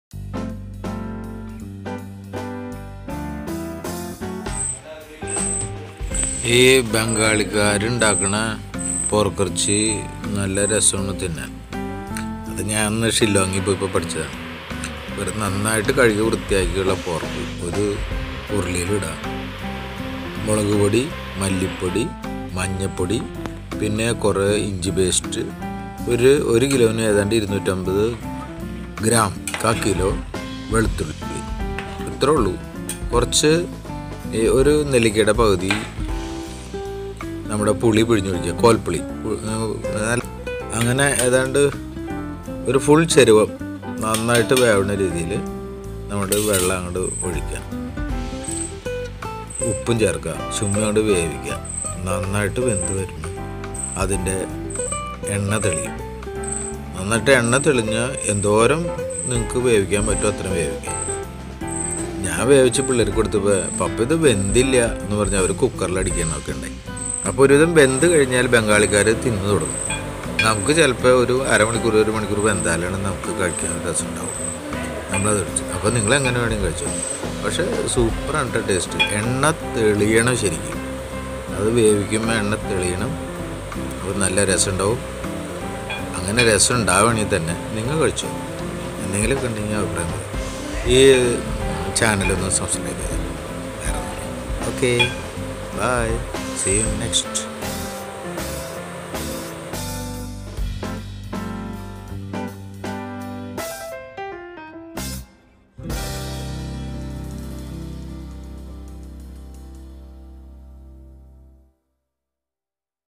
ഈ ബംഗാളിക്കാരുണ്ടാക്കണ പോർക്കിറച്ചി നല്ല രസമാണ് തിന്നാൻ അത് ഞാൻ അന്ന് ഷില്ലോങ്ങിൽ പോയപ്പോൾ പഠിച്ചതാണ് ഒരു നന്നായിട്ട് കഴുകി വൃത്തിയാക്കിയുള്ള പോർക്ക് ഒരു ഉരുളിയിലിടാം മുളക് പൊടി മല്ലിപ്പൊടി മഞ്ഞപ്പൊടി പിന്നെ കുറേ ഇഞ്ചി പേസ്റ്റ് ഒരു ഒരു കിലോന് ഏതാണ്ട് ഇരുന്നൂറ്റമ്പത് ഗ്രാം കാ കിലോ വെളുത്തുള്ളി ഇത്രേ ഉള്ളൂ കുറച്ച് ഈ ഒരു നെല്ലിക്കയുടെ പകുതി നമ്മുടെ പുളി പിഴിഞ്ഞൊഴിക്കുക കോൽപ്പുളി പു- ഏർ അങ്ങനെ ഏതാണ്ട് ഒരു ഫുൾ ചെരുവം നന്നായിട്ട് വേവുന്ന രീതിയിൽ നമ്മുടെ വെള്ളം അങ്ങോട്ട് ഒഴിക്കുക ഉപ്പും ചേർക്കുക ചുമ്മ കൊണ്ട് വേവിക്കുക നന്നായിട്ട് വെന്ത് വരുമ്പോൾ അതിൻ്റെ എണ്ണ തെളിയും നന്നായിട്ട് എണ്ണ തെളിഞ്ഞ് എന്തോരം നിങ്ങൾക്ക് വേവിക്കാൻ പറ്റുമോ അത്രയും വേവിക്കാം ഞാൻ വേവിച്ച് പിള്ളേർക്ക് കൊടുത്തപ്പോൾ പപ്പ ഇത് വെന്തില്ല എന്ന് പറഞ്ഞ് അവർ കുക്കറിൽ അടിക്കാനൊക്കെ ഉണ്ടായി അപ്പോൾ ഒരുവിധം വെന്ത് കഴിഞ്ഞാൽ ബംഗാളിക്കാർ തിന്നു തുടങ്ങും നമുക്ക് ചിലപ്പോൾ ഒരു അരമണിക്കൂർ ഒരു മണിക്കൂർ വെന്താലാണ് നമുക്ക് കഴിക്കാൻ രസം ഉണ്ടാവും നമ്മളത് കഴിച്ചു അപ്പോൾ നിങ്ങൾ എങ്ങനെ വേണമെങ്കിൽ കഴിച്ചു പക്ഷേ സൂപ്പറാണ് കേട്ടോ ടേസ്റ്റ് എണ്ണ തെളിയണം ശരിക്കും അത് വേവിക്കുമ്പോൾ എണ്ണ തെളിയണം അപ്പോൾ നല്ല രസം ഉണ്ടാവും അങ്ങനെ രസം ഉണ്ടാവുകയാണെങ്കിൽ തന്നെ നിങ്ങൾ കഴിച്ചു എന്തെങ്കിലുമൊക്കെ ഉണ്ടെങ്കിൽ അഭിപ്രായം പറയും ഈ ചാനലൊന്ന് സബ്സ്ക്രൈബ് ചെയ്തു വേറെ okay bye see you next